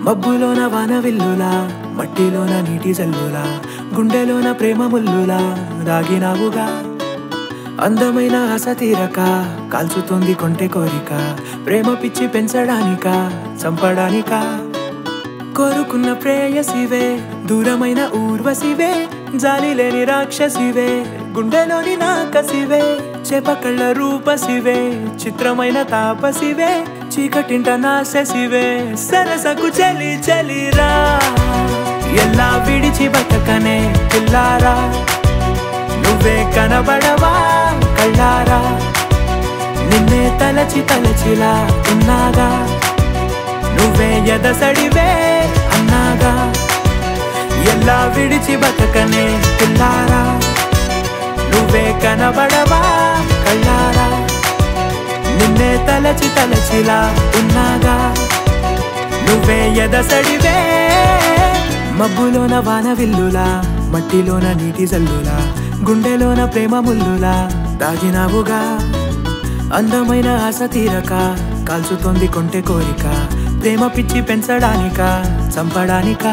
మబ్బులోన వానవిల్లులా మట్టిలోన నీటి జల్లులా గుండెలోన ప్రేమ ముల్లులా దాగినావుగా అందమైన ఆశ తీరక కాల్చుతోంది కొంటె కోరిక ప్రేమ పిచ్చి పెంచడానిక చంపడానిక కోరుకున్న ప్రేయసివే దూరమైన ఊర్వశివే జాలి లేని రాక్షసివే గుండెలోని నాకసివే చేపకళ్ళ రూపసివే చిత్రమైన తాపసివే చీకటింట నాశసివే సరసకు చలి చలిరా ఎలా విడిచి బతకనే పిల్లారా నువ్వే కనబడవా కళ్ళారా నిన్నే తలచి తలచిలా ఉన్నాగా నువ్వే ఎదసడివే అన్నాగా ఎలా విడిచి బతకనే పిల్లారా నువ్వే కనబడవా కళ్ళారా నిన్నే తలచి తలచిలా ఉన్నాగా నువ్వే ఎదసడివే మబ్బులోన వాన విల్లులా మట్టిలోన నీటి జల్లులా గుండెలోన ప్రేమ ముల్లులా దాగినావుగా అందమైన ఆశ తీరక కాల్చుతోంది కొంటె కోరిక ప్రేమ పిచ్చి పెంచడానిక చంపడానికా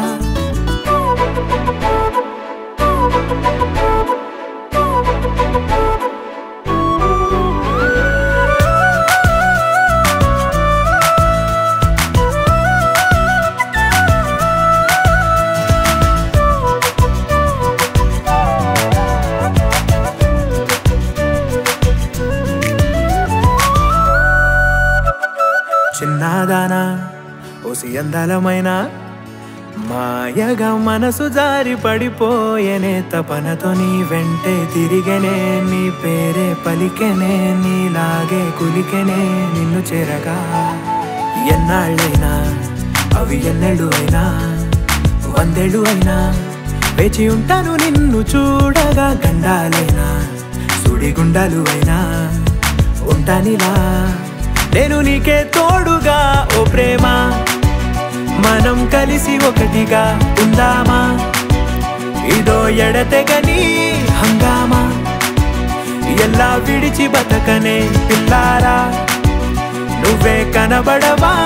చిన్నదానా ఓసి అందలమైన మాయగా మనసు జారి పడిపోయేనే తపనతో నీ వెంటే తిరిగనే నీ పేరే పలికెనే నీలాగే కులికెనే నిన్ను చేరగా ఎన్నాళ్ళైనా అవి ఎన్నెళ్ళు అయినా వందేళ్ళు అయినా వేచి ఉంటాను నిన్ను చూడగా గండాలైనా సుడిగుండాలు అయినా ఉంటానిలా నేను నీకే తోడుగా ఓ ప్రేమ మనం కలిసి ఒకటిగా ఉందామా ఇదో ఎడతెగని హంగామా ఎలా విడిచి బతకనే పిల్లారా నువ్వే కనబడవా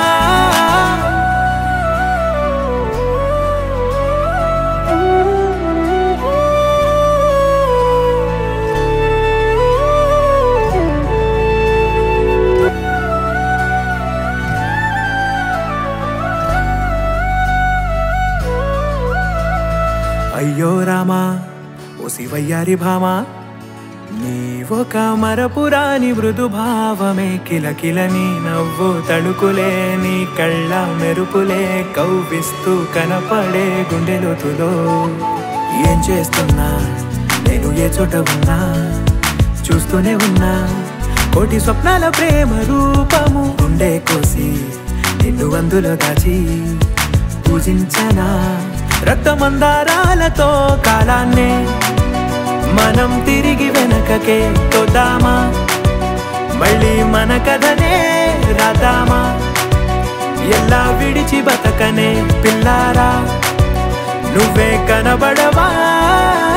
అయ్యో రామా ఓ శివయ్యారి భామా నీ ఒక మరపురాని మృదు భావమే కిలకిలని నవ్వు తడుకులే నీ కళ్ళ మెరుపులే కవ్విస్తూ కనపడే గుండెలోతులో ఏం చేస్తున్నా నేను ఏ చోట ఉన్నా చూస్తూనే ఉన్నా కోటి స్వప్నాల ప్రేమ రూపము గుండె కోసి నిన్ను అందులో దాచి పూజించనా రక్తమందారాలతో కాలాన్నే మనం తిరిగి వెనకకే తోదామా మళ్ళీ మన కథనే రాదామా ఎలా విడిచి బతకనే పిల్లారా నువ్వే కనబడవా